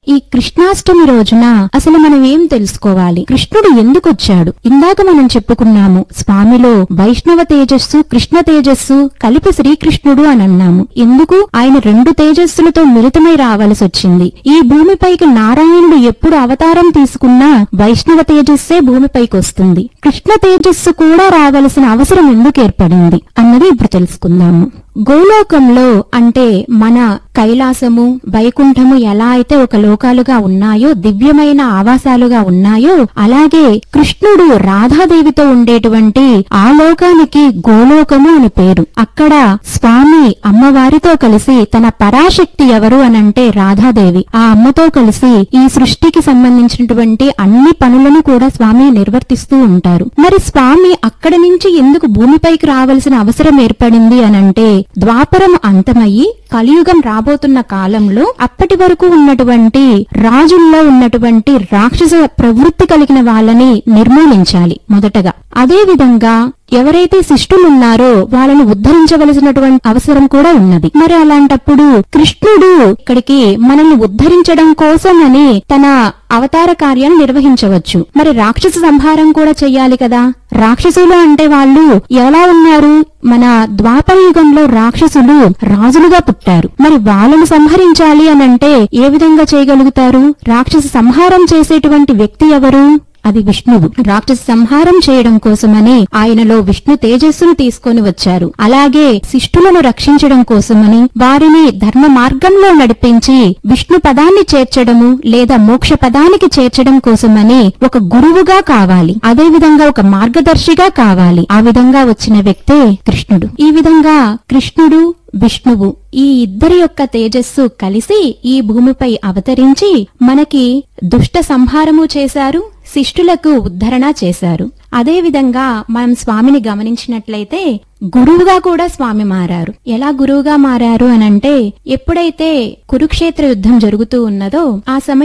ఈ కృష్ణాష్టమి రోజున అసలు మనం ఏం తెలుసుకోవాలి కృష్ణుడు ఎందుకు వచ్చాడు ఇందాక మనం చెప్పుకున్నాము స్వామిలో వైష్ణవ తేజస్సు కృష్ణ తేజస్సు కలిపి శ్రీకృష్ణుడు అని అన్నాము ఎందుకు ఆయన రెండు తేజస్సులతో మిళితమై రావాల్సి వచ్చింది ఈ భూమిపైకి నారాయణుడు ఎప్పుడు అవతారం తీసుకున్నా వైష్ణవ తేజస్సే భూమిపైకి వస్తుంది కృష్ణ తేజస్సు కూడా రావలసిన అవసరం ఎందుకు ఏర్పడింది అన్నది ఇప్పుడు తెలుసుకుందాము గోలోకంలో అంటే మన కైలాసము వైకుంఠము ఎలా అయితే ఒక లోకాలుగా ఉన్నాయో దివ్యమైన ఆవాసాలుగా ఉన్నాయో అలాగే కృష్ణుడు రాధాదేవితో ఉండేటువంటి ఆ లోకానికి గోలోకము అని పేరు అక్కడ స్వామి అమ్మవారితో కలిసి తన పరాశక్తి ఎవరు అనంటే రాధాదేవి ఆ అమ్మతో కలిసి ఈ సృష్టికి సంబంధించినటువంటి అన్ని పనులను కూడా స్వామి నిర్వర్తిస్తూ ఉంటారు మరి స్వామి అక్కడి నుంచి ఎందుకు భూమిపైకి రావాల్సిన అవసరం ఏర్పడింది అనంటే ద్వాపరం అంతమయ్యి కలియుగం రాబోతున్న కాలంలో అప్పటి వరకు ఉన్నటువంటి రాజుల్లో ఉన్నటువంటి రాక్షస ప్రవృత్తి కలిగిన వాళ్ళని నిర్మూలించాలి మొదటగా అదే విధంగా ఎవరైతే శిష్టులున్నారో వాళ్ళని ఉద్ధరించవలసినటువంటి అవసరం కూడా ఉన్నది మరి అలాంటప్పుడు కృష్ణుడు ఇక్కడికి మనల్ని ఉద్ధరించడం కోసమని తన అవతార కార్యాన్ని నిర్వహించవచ్చు మరి రాక్షస సంహారం కూడా చెయ్యాలి కదా రాక్షసులు అంటే వాళ్ళు ఎలా ఉన్నారు మన ద్వాపర యుగంలో రాక్షసులు రాజులుగా పుట్టారు మరి వాళ్ళను సంహరించాలి అనంటే ఏ విధంగా చేయగలుగుతారు రాక్షస సంహారం చేసేటువంటి వ్యక్తి ఎవరు అది విష్ణువు రాక్షస సంహారం చేయడం కోసమని ఆయనలో విష్ణు తేజస్సును తీసుకొని వచ్చారు అలాగే శిష్టులను రక్షించడం కోసమని వారిని ధర్మ మార్గంలో నడిపించి విష్ణు పదాన్ని చేర్చడము లేదా మోక్ష పదానికి చేర్చడం కోసమని ఒక గురువుగా కావాలి అదే విధంగా ఒక మార్గదర్శిగా కావాలి ఆ విధంగా వచ్చిన వ్యక్తే కృష్ణుడు ఈ విధంగా కృష్ణుడు విష్ణువు ఈ ఇద్దరి యొక్క తేజస్సు కలిసి ఈ భూమిపై అవతరించి మనకి దుష్ట సంహారము చేశారు శిష్టులకు ఉద్ధరణ చేశారు అదే విధంగా మనం స్వామిని గమనించినట్లయితే గురువుగా కూడా స్వామి మారారు ఎలా గురువుగా మారారు అనంటే ఎప్పుడైతే కురుక్షేత్ర యుద్ధం జరుగుతూ ఉన్నదో ఆ సమయం